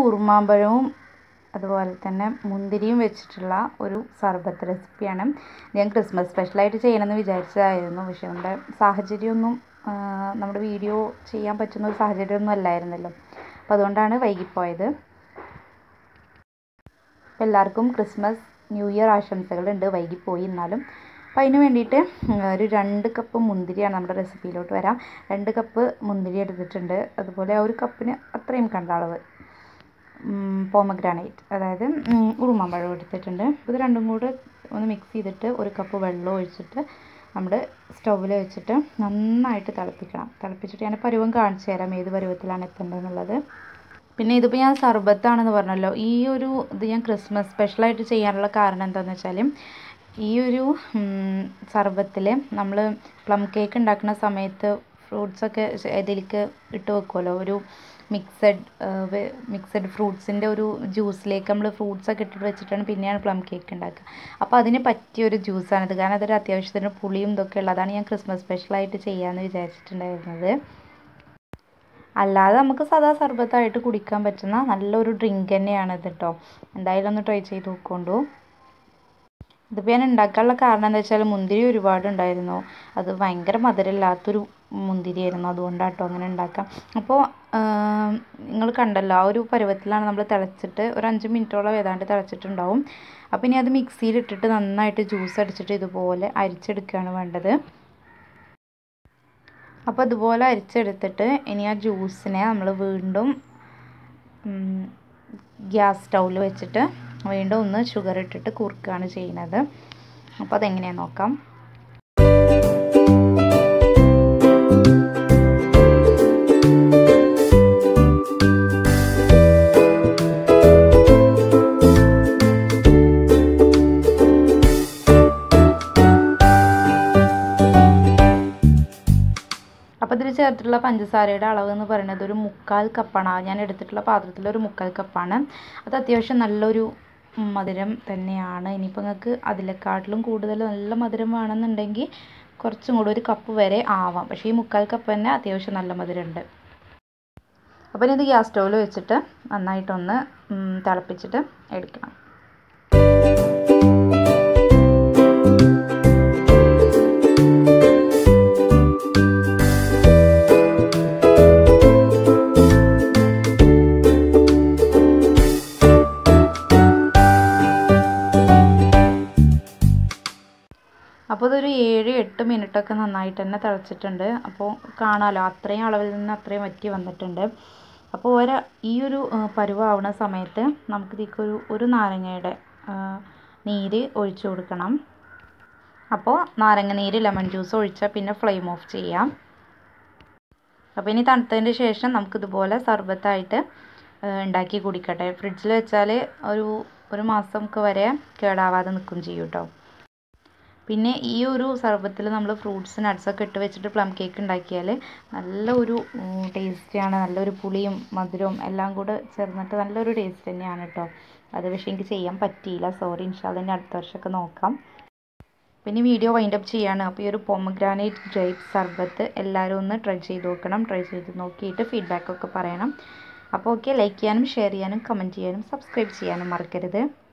ഉറുമാമ്പഴവും അതുപോലെ തന്നെ മുന്തിരിയും വെച്ചിട്ടുള്ള ഒരു സർബത്ത് റെസിപ്പിയാണ് ഞാൻ ക്രിസ്മസ് സ്പെഷ്യലായിട്ട് ചെയ്യണമെന്ന് വിചാരിച്ചതായിരുന്നു പക്ഷേ നമ്മുടെ സാഹചര്യമൊന്നും ആ, നമ്മുടെ വീഡിയോ ചെയ്യാൻ പറ്റുന്ന ഒരു സാഹചര്യമൊന്നും അല്ലായിരുന്നല്ലോ അപ്പോൾ അതുകൊണ്ടാണ് വൈകിപ്പോയത് അപ്പോൾ എല്ലാവർക്കും ക്രിസ്മസ് ന്യൂ ഇയർ ആശംസകളുണ്ട് വൈകിപ്പോയി എന്നാലും അപ്പോൾ അതിന് വേണ്ടിയിട്ട് ഒരു രണ്ട് കപ്പ് മുന്തിരിയാണ് നമ്മുടെ റെസിപ്പിയിലോട്ട് വരാം രണ്ട് കപ്പ് മുന്തിരി എടുത്തിട്ടുണ്ട് അതുപോലെ ആ ഒരു കപ്പിന് അത്രയും കണ്ട അളവ് പോമഗ്രാനൈറ്റ് അതായത് ഉം, ഉറുമാമ്പഴം എടുത്തിട്ടുണ്ട് ഇത് രണ്ടും കൂടെ ഒന്ന് മിക്സ് ചെയ്തിട്ട് ഒരു കപ്പ് വെള്ളം ഒഴിച്ചിട്ട് നമ്മൾ സ്റ്റൗവിൽ വെച്ചിട്ട് നന്നായിട്ട് തിളപ്പിക്കണം തിളപ്പിച്ചിട്ട് ഞാൻ പരുവം കാണിച്ചു തരാം ഏത് പരുവത്തിലാണ് എത്തേണ്ടതെന്നുള്ളത് പിന്നെ ഇതിപ്പോൾ ഞാൻ സർബത്താണെന്ന് പറഞ്ഞല്ലോ ഈ ഒരു ഇത് ഞാൻ ക്രിസ്മസ് സ്പെഷ്യലായിട്ട് ചെയ്യാനുള്ള കാരണം എന്താണെന്ന് വെച്ചാൽ ഈ ഒരു സർബത്തിൽ നമ്മൾ പ്ലം കേക്ക് ഉണ്ടാക്കുന്ന സമയത്ത് ഫ്രൂട്ട്സൊക്കെ ഇതിലേക്ക് ഇട്ട് വെക്കുമല്ലോ ഒരു മിക്സഡ് മിക്സഡ് ഫ്രൂട്ട്സിൻ്റെ ഒരു ജ്യൂസിലേക്ക് നമ്മൾ ഫ്രൂട്ട്സ് ഒക്കെ ഇട്ടിട്ട് വെച്ചിട്ടാണ് പിന്നെയാണ് പ്ലം കേക്ക് ഉണ്ടാക്കുക അപ്പോൾ അതിന് പറ്റിയ ഒരു ജ്യൂസാണിത് കാരണം അതൊരു അത്യാവശ്യത്തിന് പുളിയും ഇതൊക്കെ ഉള്ളതാണ് ഞാൻ ക്രിസ്മസ് സ്പെഷ്യലായിട്ട് ചെയ്യാമെന്ന് വിചാരിച്ചിട്ടുണ്ടായിരുന്നത് അല്ലാതെ നമുക്ക് സാധാ സർബത്തായിട്ട് കുടിക്കാൻ പറ്റുന്ന നല്ലൊരു ഡ്രിങ്ക് തന്നെയാണ് ഇത് കേട്ടോ എന്തായാലും ഒന്ന് ട്രൈ ചെയ്ത് നോക്കൊണ്ടു ഇതിപ്പോൾ ഞാൻ ഉണ്ടാക്കാനുള്ള കാരണം എന്താ വെച്ചാൽ മുന്തിരി ഒരുപാട് ഉണ്ടായിരുന്നു അത് ഭയങ്കര മധുരമില്ലാത്തൊരു മുന്തിരിയായിരുന്നു അതുകൊണ്ടാണ് കേട്ടോ അങ്ങനെ ഉണ്ടാക്കാം അപ്പോൾ നിങ്ങൾ കണ്ടല്ലോ ആ ഒരു പരുവത്തിലാണ് നമ്മൾ തിളച്ചിട്ട് ഒരു അഞ്ച് മിനിറ്റോളം ഏതാണ്ട് തിളച്ചിട്ടുണ്ടാവും അപ്പോൾ ഇനി അത് മിക്സിയിലിട്ടിട്ട് നന്നായിട്ട് ജ്യൂസ് അടിച്ചിട്ട് ഇതുപോലെ അരിച്ചെടുക്കുകയാണ് വേണ്ടത് അപ്പോൾ അതുപോലെ അരിച്ചെടുത്തിട്ട് ഇനി ആ ജ്യൂസിനെ നമ്മൾ വീണ്ടും ഗ്യാസ് സ്റ്റൗവിൽ വെച്ചിട്ട് വീണ്ടും ഒന്ന് ഷുഗർ ഇട്ടിട്ട് കുറുക്കുകയാണ് ചെയ്യുന്നത് അപ്പോൾ അതെങ്ങനെയാണെന്ന് നോക്കാം അപ്പോൾ ഇതിൽ ചേർത്തിട്ടുള്ള പഞ്ചസാരയുടെ അളവ് എന്ന് പറയുന്നത് ഒരു മുക്കാൽ കപ്പാണ് ആ ഞാൻ എടുത്തിട്ടുള്ള പാത്രത്തിൽ ഒരു മുക്കാൽ കപ്പാണ് അത് അത്യാവശ്യം നല്ലൊരു മധുരം തന്നെയാണ് ഇനിയിപ്പോൾ നിങ്ങൾക്ക് അതിലെക്കാട്ടിലും കൂടുതൽ നല്ല മധുരം വേണമെന്നുണ്ടെങ്കിൽ കുറച്ചും കൂടി ഒരു കപ്പ് വരെ ആവാം പക്ഷേ ഈ മുക്കാൽ കപ്പ് തന്നെ അത്യാവശ്യം നല്ല മധുരമുണ്ട് അപ്പോൾ ഇനി ഇത് ഗ്യാസ് സ്റ്റൗവിൽ വെച്ചിട്ട് നന്നായിട്ടൊന്ന് ഉം, തിളപ്പിച്ചിട്ട് എടുക്കണം അപ്പോൾ ഇതൊരു ഏഴ് എട്ട് മിനിറ്റൊക്കെ നന്നായിട്ട് തന്നെ തിളച്ചിട്ടുണ്ട് അപ്പോൾ കാണാമല്ലോ അത്രയും അളവിൽ നിന്ന് അത്രയും വറ്റി വന്നിട്ടുണ്ട് അപ്പോൾ ഒരു ഈ ഒരു ആ, പരുവാവുന്ന സമയത്ത് നമുക്ക് ഇതിലേക്ക് ഒരു ഒരു നാരങ്ങയുടെ ആ, നീര് ഒഴിച്ചു കൊടുക്കണം അപ്പോൾ നാരങ്ങ നീര് ലെമൺ ജ്യൂസ് ഒഴിച്ചാൽ പിന്നെ ഫ്ലെയിം ഓഫ് ചെയ്യാം അപ്പോൾ ഇനി തണുത്തതിന് ശേഷം നമുക്കിതുപോലെ സർബത്തായിട്ട് ആ, ഉണ്ടാക്കി കുടിക്കട്ടെ ഫ്രിഡ്ജിൽ വെച്ചാൽ ഒരു ഒരു മാസമൊക്കെ വരെ കേടാവാതെ നിൽക്കും ചെയ്യും കേട്ടോ പിന്നെ ഈ ഒരു സർബത്തിൽ നമ്മൾ ഫ്രൂട്ട്സ് നട്ട്സൊക്കെ ഇട്ട് വെച്ചിട്ട് പ്ലം കേക്ക് ഉണ്ടാക്കിയാൽ നല്ല ഒരു ടേസ്റ്റിയാണ് നല്ലൊരു പുളിയും മധുരവും എല്ലാം കൂടെ ചേർന്നിട്ട് നല്ലൊരു ടേസ്റ്റ് തന്നെയാണ് കേട്ടോ അത് പക്ഷേ എനിക്ക് ചെയ്യാൻ പറ്റിയില്ല സോറി ഇൻഷാല്ല ഇനി അടുത്ത വർഷമൊക്കെ നോക്കാം പിന്നെ വീഡിയോ വൈൻഡ് അപ്പ് ചെയ്യാണ് അപ്പോൾ ഈ ഒരു പൊമഗ്രാനൈറ്റ് ഗ്രേപ്പ് സർബത്ത് എല്ലാവരും ഒന്ന് ട്രൈ ചെയ്ത് നോക്കണം ട്രൈ ചെയ്ത് നോക്കിയിട്ട് ഫീഡ്ബാക്കൊക്കെ പറയണം അപ്പോൾ ഓക്കെ ലൈക്ക് ചെയ്യാനും ഷെയർ ചെയ്യാനും കമൻറ്റ് ചെയ്യാനും സബ്സ്ക്രൈബ് ചെയ്യാനും മറക്കരുത്